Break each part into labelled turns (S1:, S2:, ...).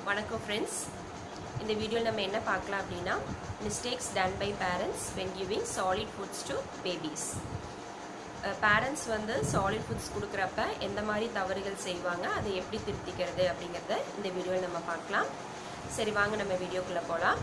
S1: வணக்கம் ஃப்ரெண்ட்ஸ் இந்த வீடியோவில் நம்ம என்ன பார்க்கலாம் அப்படின்னா mistakes done by parents when giving solid foods to babies parents வந்து சாலிட் ஃபுட்ஸ் கொடுக்குறப்ப எந்த மாதிரி தவறுகள் செய்வாங்க அதை எப்படி திருத்திக்கிறது அப்படிங்கிறத இந்த வீடியோவில் நம்ம பார்க்கலாம் சரி வாங்க நம்ம வீடியோக்குள்ளே போகலாம்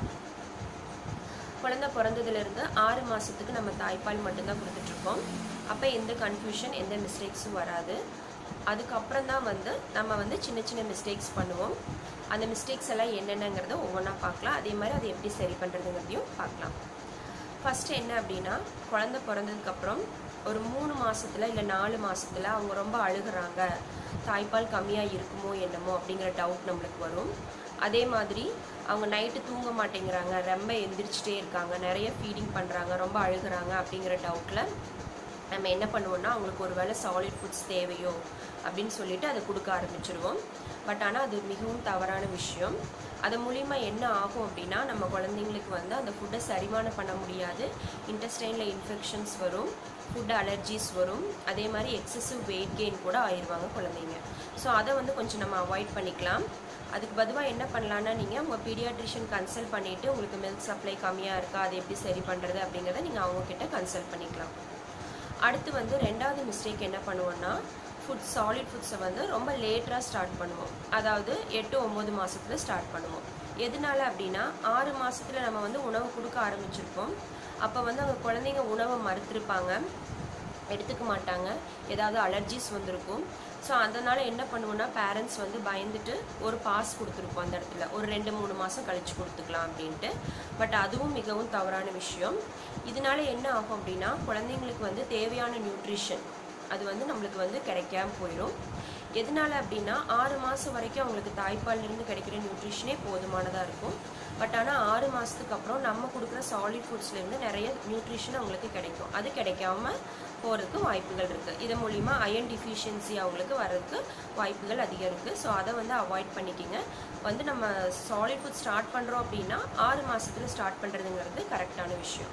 S1: குழந்தை பிறந்ததுலேருந்து ஆறு மாதத்துக்கு நம்ம தாய்ப்பால் மட்டும்தான் கொடுத்துட்ருக்கோம் அப்போ எந்த கன்ஃபியூஷன் எந்த மிஸ்டேக்ஸும் வராது அதுக்கப்புறம் தான் வந்து நம்ம வந்து சின்ன சின்ன மிஸ்டேக்ஸ் பண்ணுவோம் அந்த மிஸ்டேக்ஸ் எல்லாம் என்னென்னங்கிறத ஒவ்வொன்றா பார்க்கலாம் அதே மாதிரி அதை எப்படி சரி பண்ணுறதுங்கிறதையும் பார்க்கலாம் ஃபஸ்ட்டு என்ன அப்படின்னா குழந்தை பிறந்ததுக்கப்புறம் ஒரு மூணு மாதத்தில் இல்லை நாலு மாதத்தில் அவங்க ரொம்ப அழுகுறாங்க தாய்ப்பால் கம்மியாக இருக்குமோ என்னமோ அப்படிங்கிற டவுட் நம்மளுக்கு வரும் அதே மாதிரி அவங்க நைட்டு தூங்க மாட்டேங்கிறாங்க ரொம்ப எந்திரிச்சிட்டே இருக்காங்க நிறைய ஃபீடிங் பண்ணுறாங்க ரொம்ப அழுகுறாங்க அப்படிங்கிற டவுட்டில் நம்ம என்ன பண்ணுவோம்னா அவங்களுக்கு ஒரு வேளை சாலிட் ஃபுட்ஸ் தேவையோ அப்படின்னு சொல்லிட்டு அதை கொடுக்க ஆரம்பிச்சிருவோம் பட் ஆனால் அது மிகவும் தவறான விஷயம் அது மூலிமா என்ன ஆகும் அப்படின்னா நம்ம குழந்தைங்களுக்கு வந்து அந்த ஃபுட்டை செரிமானம் பண்ண முடியாது இன்டெஸ்டைனில் இன்ஃபெக்ஷன்ஸ் வரும் ஃபுட் அலர்ஜிஸ் வரும் அதே மாதிரி எக்ஸசிவ் வெயிட் கெயின் கூட ஆயிடுவாங்க குழந்தைங்க ஸோ அதை வந்து கொஞ்சம் நம்ம அவாய்ட் பண்ணிக்கலாம் அதுக்கு பதிலாக என்ன பண்ணலான்னா நீங்கள் உங்கள் பீடியாட்ரிஷியன் கன்சல்ட் பண்ணிவிட்டு உங்களுக்கு மில்க் சப்ளை கம்மியாக இருக்கா அதை எப்படி சரி பண்ணுறது அப்படிங்கிறத நீங்கள் அவங்கக்கிட்ட கன்சல்ட் பண்ணிக்கலாம் அடுத்து வந்து ரெண்டாவது மிஸ்டேக் என்ன பண்ணுவோம்னா ஃபுட் சாலிட் ஃபுட்ஸை வந்து ரொம்ப லேட்டராக ஸ்டார்ட் பண்ணுவோம் அதாவது எட்டு ஒம்பது மாதத்துல ஸ்டார்ட் பண்ணுவோம் எதனால அப்படின்னா ஆறு மாதத்துல நம்ம வந்து உணவு கொடுக்க ஆரம்பிச்சிருப்போம் அப்போ வந்து அவங்க குழந்தைங்க உணவை மறுத்திருப்பாங்க எடுத்துக்க மாட்டாங்க ஏதாவது அலர்ஜிஸ் வந்திருக்கும் ஸோ அதனால் என்ன பண்ணுவோன்னா பேரண்ட்ஸ் வந்து பயந்துட்டு ஒரு பாஸ் கொடுத்துருப்போம் அந்த இடத்துல ஒரு ரெண்டு மூணு மாதம் கழித்து கொடுத்துக்கலாம் அப்படின்ட்டு பட் அதுவும் மிகவும் தவறான விஷயம் இதனால என்ன ஆகும் அப்படின்னா குழந்தைங்களுக்கு வந்து தேவையான நியூட்ரிஷன் அது வந்து நம்மளுக்கு வந்து கிடைக்காம போயிடும் எதனால அப்படின்னா ஆறு மாதம் வரைக்கும் அவங்களுக்கு தாய்ப்பால்லேருந்து கிடைக்கிற நியூட்ரிஷனே போதுமானதாக இருக்கும் பட் ஆனால் ஆறு மாதத்துக்கு அப்புறம் நம்ம கொடுக்குற சாலிட் ஃபுட்ஸ்லேருந்து நிறைய நியூட்ரிஷன் அவங்களுக்கு கிடைக்கும் அது கிடைக்காம போகிறதுக்கு வாய்ப்புகள் இருக்குது இது மூலிமா அயன் டிஃபிஷியன்சி அவங்களுக்கு வர்றதுக்கு வாய்ப்புகள் அதிகம் இருக்குது ஸோ அதை வந்து அவாய்ட் பண்ணிக்கிங்க வந்து நம்ம சாலிட் ஃபுட் ஸ்டார்ட் பண்ணுறோம் அப்படின்னா ஆறு மாதத்துல ஸ்டார்ட் பண்ணுறதுங்கிறது கரெக்டான விஷயம்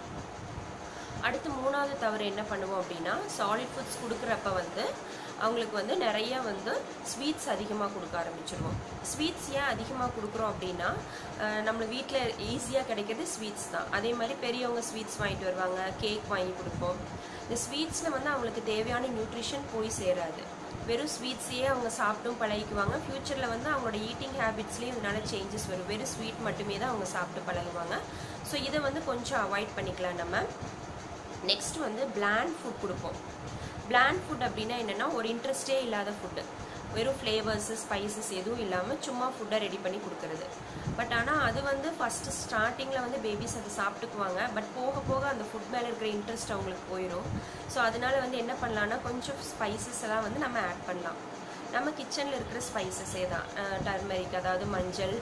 S1: அடுத்து மூணாவது தவறு என்ன பண்ணுவோம் அப்படின்னா சாலிட் ஃபுட்ஸ் கொடுக்குறப்ப வந்து அவங்களுக்கு வந்து நிறைய வந்து ஸ்வீட்ஸ் அதிகமாக கொடுக்க ஆரம்பிச்சிருவோம் ஸ்வீட்ஸ் ஏன் அதிகமாக கொடுக்குறோம் அப்படின்னா நம்ம வீட்டில் ஈஸியாக கிடைக்கிறது ஸ்வீட்ஸ் தான் அதே மாதிரி பெரியவங்க ஸ்வீட்ஸ் வாங்கிட்டு வருவாங்க கேக் வாங்கி கொடுப்போம் இந்த ஸ்வீட்ஸில் வந்து அவங்களுக்கு தேவையான நியூட்ரிஷன் போய் சேராது வெறும் ஸ்வீட்ஸையே அவங்க சாப்பிட்டும் பழகிக்குவாங்க ஃப்யூச்சரில் வந்து அவங்களோட ஈட்டிங் ஹேபிட்ஸ்லேயும் இதனால சேஞ்சஸ் வரும் வெறும் ஸ்வீட் மட்டுமே தான் அவங்க சாப்பிட்டு பழகுவாங்க ஸோ இதை வந்து கொஞ்சம் அவாய்ட் பண்ணிக்கலாம் நம்ம நெக்ஸ்ட் வந்து பிளாண்ட் ஃபுட் கொடுப்போம் பிளாண்ட் ஃபுட் அப்படின்னா என்னென்னா ஒரு இன்ட்ரெஸ்டே இல்லாத ஃபுட்டு வெறும் ஃப்ளேவர்ஸு ஸ்பைசஸ் எதுவும் இல்லாமல் சும்மா ஃபுட்டை ரெடி பண்ணி கொடுக்குறது பட் ஆனால் அது வந்து ஃபஸ்ட்டு ஸ்டார்டிங்கில் வந்து பேபிஸ் அதை சாப்பிட்டுக்குவாங்க பட் போக போக அந்த ஃபுட் மேலே இருக்கிற இன்ட்ரெஸ்ட் அவங்களுக்கு போயிடும் ஸோ அதனால வந்து என்ன பண்ணலான்னா கொஞ்சம் ஸ்பைசஸ் எல்லாம் வந்து நம்ம ஆட் பண்ணலாம் நம்ம கிச்சனில் இருக்கிற ஸ்பைசஸே தான் டர்மரிக் அதாவது மஞ்சள்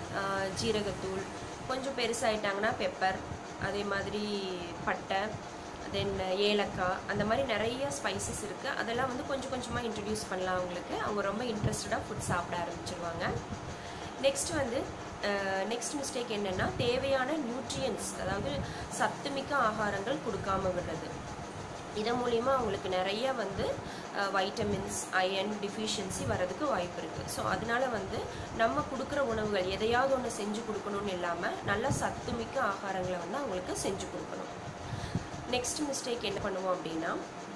S1: ஜீரகத்தூள் கொஞ்சம் பெருசாயிட்டாங்கன்னா பெப்பர் அதே மாதிரி பட்டை தென் ஏலக்காய் அந்த மாதிரி நிறைய ஸ்பைசஸ் இருக்குது அதெல்லாம் வந்து கொஞ்சம் கொஞ்சமாக இன்ட்ரடியூஸ் பண்ணலாம் அவங்களுக்கு அவங்க ரொம்ப இன்ட்ரெஸ்டடாக ஃபுட் சாப்பிட ஆரம்பிச்சிருவாங்க நெக்ஸ்ட் வந்து நெக்ஸ்ட் மிஸ்டேக் என்னென்னா தேவையான நியூட்ரியன்ஸ் அதாவது சத்துமிக்க ஆகாரங்கள் கொடுக்காம விடுறது இதன் மூலிமா அவங்களுக்கு நிறைய வந்து வைட்டமின்ஸ் அயன் டிஃபிஷியன்சி வரதுக்கு வாய்ப்பு இருக்குது ஸோ அதனால வந்து நம்ம கொடுக்குற உணவுகள் எதையாவது ஒன்று செஞ்சு கொடுக்கணும்னு இல்லாமல் நல்ல சத்துமிக்க ஆகாரங்களை வந்து அவங்களுக்கு செஞ்சு கொடுக்கணும் நெக்ஸ்ட் மிஸ்டேக் என்ன பண்ணுவோம் அப்படின்னா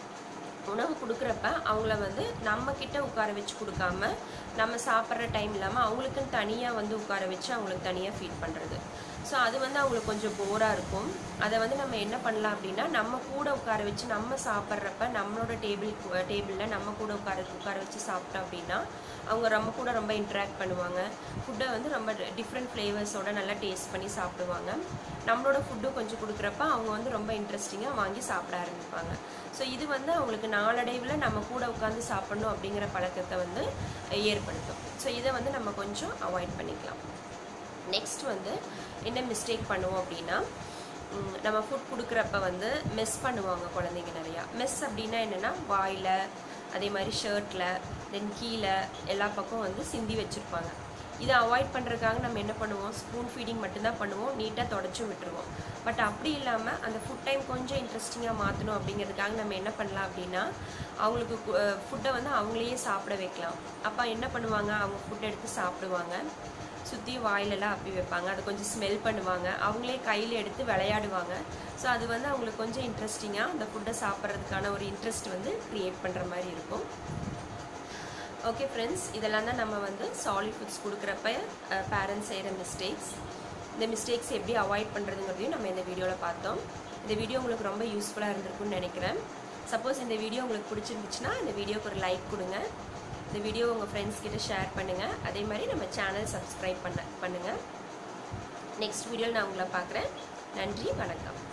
S1: உணவு கொடுக்குறப்ப அவங்கள வந்து நம்ம கிட்ட உட்கார வச்சு கொடுக்காம நம்ம சாப்பிட்ற டைம் இல்லாமல் அவங்களுக்குன்னு தனியாக வந்து உட்கார வச்சு அவங்களுக்கு தனியாக ஃபீட் பண்ணுறது ஸோ அது வந்து அவங்களுக்கு கொஞ்சம் போராக இருக்கும் அதை வந்து நம்ம என்ன பண்ணலாம் அப்படின்னா நம்ம கூட உட்கார வச்சு நம்ம சாப்பிட்றப்ப நம்மளோட டேபிள் டேபிளில் நம்ம கூட உட்கார உட்கார வச்சு சாப்பிட்டோம் அப்படின்னா அவங்க நம்ம கூட ரொம்ப இன்ட்ராக்ட் பண்ணுவாங்க ஃபுட்டை வந்து ரொம்ப டிஃப்ரெண்ட் ஃப்ளேவர்ஸோட நல்லா டேஸ்ட் பண்ணி சாப்பிடுவாங்க நம்மளோட ஃபுட்டு கொஞ்சம் கொடுக்குறப்ப அவங்க வந்து ரொம்ப இன்ட்ரெஸ்டிங்காக வாங்கி சாப்பிட ஆரம்பிப்பாங்க ஸோ இது வந்து அவங்களுக்கு நாளடைவில் நம்ம கூட உட்காந்து சாப்பிட்ணும் அப்படிங்கிற பழக்கத்தை வந்து ஏற்படுத்தும் ஸோ இதை வந்து நம்ம கொஞ்சம் அவாய்ட் பண்ணிக்கலாம் நெக்ஸ்ட் வந்து என்ன மிஸ்டேக் பண்ணுவோம் அப்படின்னா நம்ம ஃபுட் கொடுக்குறப்ப வந்து மெஸ் பண்ணுவாங்க குழந்தைங்க நிறையா மெஸ் அப்படின்னா என்னென்னா வாயில் அதே மாதிரி ஷர்ட்டில் தென் கீழே எல்லா பக்கம் வந்து சிந்தி வச்சுருப்பாங்க இதை அவாய்ட் பண்ணுறதுக்காக நம்ம என்ன பண்ணுவோம் ஸ்பூன் ஃபீடிங் மட்டும்தான் பண்ணுவோம் நீட்டாக தொடச்சும் விட்டுருவோம் பட் அப்படி இல்லாமல் அந்த ஃபுட் டைம் கொஞ்சம் இன்ட்ரெஸ்டிங்காக மாற்றணும் அப்படிங்கிறதுக்காக நம்ம என்ன பண்ணலாம் அப்படின்னா அவங்களுக்கு ஃபுட்டை வந்து அவங்களையே சாப்பிட வைக்கலாம் அப்போ என்ன பண்ணுவாங்க அவங்க ஃபுட் எடுத்து சாப்பிடுவாங்க சுற்றியும் வாயிலெல்லாம் அப்பி வைப்பாங்க அதை கொஞ்சம் ஸ்மெல் பண்ணுவாங்க அவங்களே கையில் எடுத்து விளையாடுவாங்க ஸோ அது வந்து அவங்களுக்கு கொஞ்சம் இன்ட்ரெஸ்டிங்காக அந்த ஃபுட்டை சாப்பிட்றதுக்கான ஒரு இன்ட்ரெஸ்ட் வந்து க்ரியேட் பண்ணுற மாதிரி இருக்கும் ஓகே ஃப்ரெண்ட்ஸ் இதெல்லாம் தான் நம்ம வந்து சாலிட் ஃபுட்ஸ் கொடுக்குறப்ப பேரண்ட்ஸ் செய்கிற மிஸ்டேக்ஸ் இந்த மிஸ்டேக்ஸ் எப்படி அவாய்ட் பண்ணுறதுங்கிறதையும் நம்ம இந்த வீடியோவில் பார்த்தோம் இந்த வீடியோ உங்களுக்கு ரொம்ப யூஸ்ஃபுல்லாக இருந்திருக்கும்னு நினைக்கிறேன் சப்போஸ் இந்த வீடியோ உங்களுக்கு பிடிச்சிருந்துச்சுன்னா இந்த வீடியோக்கு ஒரு லைக் கொடுங்க இந்த வீடியோ உங்கள் ஃப்ரெண்ட்ஸ் கிட்ட ஷேர் பண்ணுங்கள் அதே மாதிரி நம்ம சேனல் சப்ஸ்கிரைப் பண்ண பண்ணுங்கள் நெக்ஸ்ட் வீடியோவில் நான் உங்களை பார்க்குறேன் நன்றி வணக்கம்